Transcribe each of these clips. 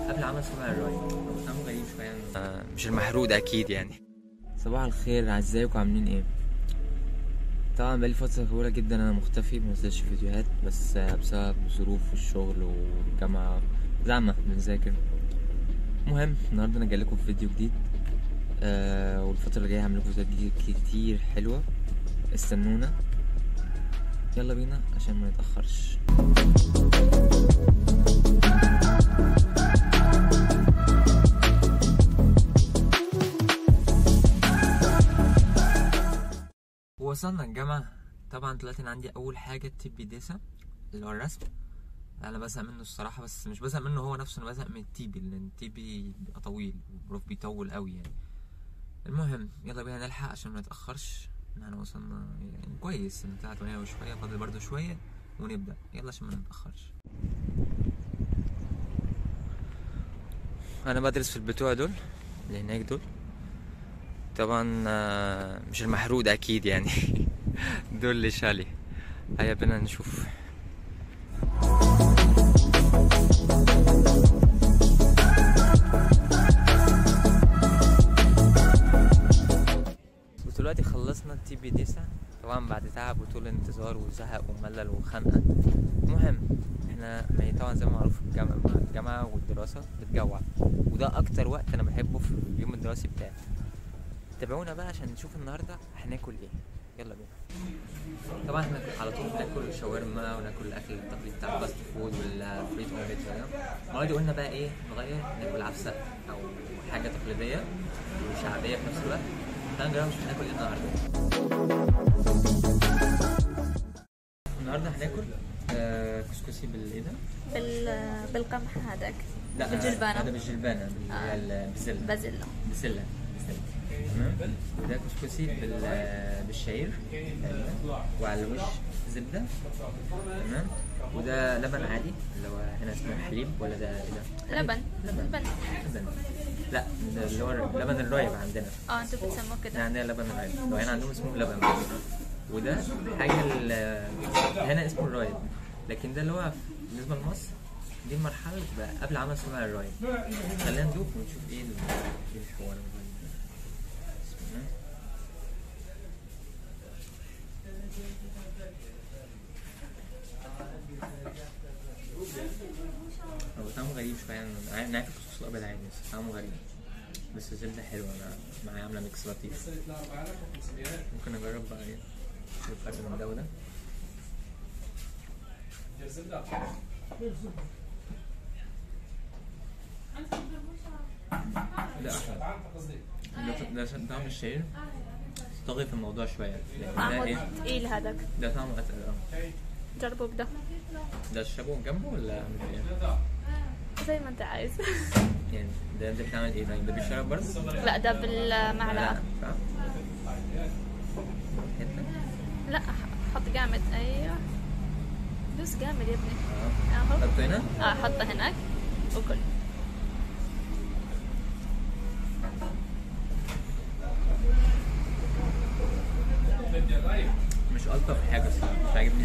قبل عمل سمع الراي هو طعمه غريب شويه يعني آه، مش المحرود اكيد يعني صباح الخير ازيكم عاملين ايه طبعا بقالي فتره طويله جدا انا مختفي منزلش فيديوهات بس آه، بسبب ظروف الشغل والجامعه زعمه بنذاكر المهم النهارده انا جاي لكم في فيديو جديد آه والفتره اللي جايه هعمل لكم فيديوهات كتير حلوه استنونا يلا بينا عشان ما نتاخرش وصلنا الجامعة طبعا طلعت انا عندي اول حاجة التيبي ديسا اللي هو الرسم انا بزهق منه الصراحة بس مش بزهق منه هو نفسه انا بزهق من التيبي لان التيبي بيبقى طويل والبروف بيطول قوي يعني المهم يلا بينا نلحق عشان ما نتأخرش ان احنا وصلنا يعني كويس ان طلعت 8 وشوية فاضل برضو شوية ونبدأ يلا عشان ما نتأخرش انا بدرس في البتوع دول اللي هناك دول طبعا آه، مش المحرود اكيد يعني دول اللي شالي هيا بينا نشوف ودلوقتي خلصنا التي بي ديسا طبعا بعد تعب وطول انتظار وزهق وملل وخنقه المهم احنا يعني طبعا زي ما معروف الجامعه مع الجامعه والدراسه بتجوع وده اكتر وقت انا بحبه في اليوم الدراسي بتاعي تابعونا بقى عشان نشوف النهارده هناكل ايه يلا بينا طبعا احنا على طول بناكل شاورما وناكل الاكل التقليدي بتاع الفاست فود والفريت اومليت فاهم المره دي قلنا بقى ايه نغير ناكل عفسه او حاجه تقليديه وشعبيه في نفس الوقت تعالى نجرب نشوف هناكل ايه النهارده النهارده هناكل آه كسكسي بالايه ده؟ بال بالقمح هذاك لا بالجلبانة. هذا بالجلبانه بال- آه. البسله بازيلا بسله بسله تمام وده كسكسي بال بالشعير تقريباً. وعلى الوش زبده تمام وده لبن عادي اللي هو هنا اسمه حليب ولا ده ايه ده؟ لبن لبن لبن لبن لا ده اللي هو لبن الرايب عندنا اه انتوا بتسموه احنا كده عندنا لبن الرايب وهنا عندهم اسمه لبن وده حاجه ال- هنا اسمه الرايب لكن ده اللي هو بالنسبه لمصر دي المرحله اللي بتبقى قبل عمل صناعي الرايب خلينا ندوق ونشوف ايه ال- ايه الحوار بسم الله. هو طعمه غريب شوية يعني أنا أنا عارف الكسكس الأبيض عادي بس طعمه غريب بس الزبدة حلوة أنا معايا عاملة ميكس لطيف ممكن أجرب بقى إيه أشوف الفرق بين ده وده ده أحلى ده ده طعم الشعير طاغي في الموضوع شوية لكن ده طعمه إيه تقيل هذاك ده طعمه أتقل أه جربوا بده ده الشابو جنبه ولا عامل إيه؟ زي ما انت عايز يعني ده ده بتعمل إيه طيب ده بيشرب برضه؟ لا ده بالمعلقة صح؟ حتة؟ لا حط جامد ايوه دوس جامد يا ابني اه اهو حطه هنا؟ اه حطه هناك وكل مش ألطف حاجة الصراحة مش عاجبني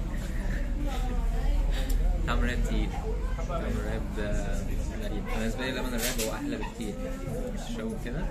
طعم الراب تقيل طعم الراب آه، غريب أنا بالنسبة لي لبن الراب هو أحلى بكتير مش شو كده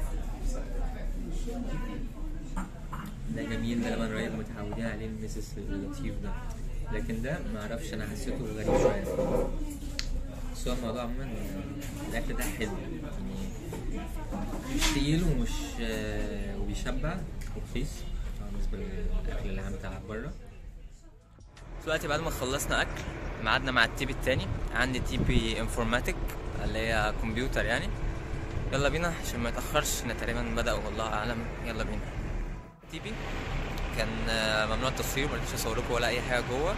ده جميل ده لبن رايب متعودين عليه الميسس اللطيف ده لكن ده معرفش أنا حسيته غريب شوية بس هو الموضوع عموما آه، الأكل ده حلو يعني مش تقيل ومش آه، وبيشبع ورخيص طبعاً بالنسبة للأكل اللي عم بتاع بره دلوقتي بعد ما خلصنا اكل ميعادنا مع التيبي التاني عندي تيبي انفورماتيك اللي هي كمبيوتر يعني يلا بينا عشان ما يتاخرش احنا تقريبا بدأوا والله اعلم يلا بينا تيبي كان آه، ممنوع التصوير ما رضيتش اصور لكم ولا اي حاجه جوه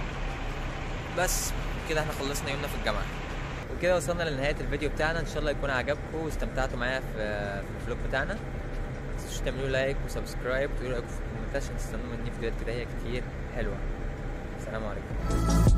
بس كده احنا خلصنا يومنا في الجامعه وكده وصلنا لنهايه الفيديو بتاعنا ان شاء الله يكون عجبكم واستمتعتوا معايا في في الفلوج بتاعنا متنسوش تعملوا لايك وسبسكرايب وتقولوا رايكم في الكومنتات عشان تستنوا مني فيديوهات كده هي كتير حلوه السلام عليكم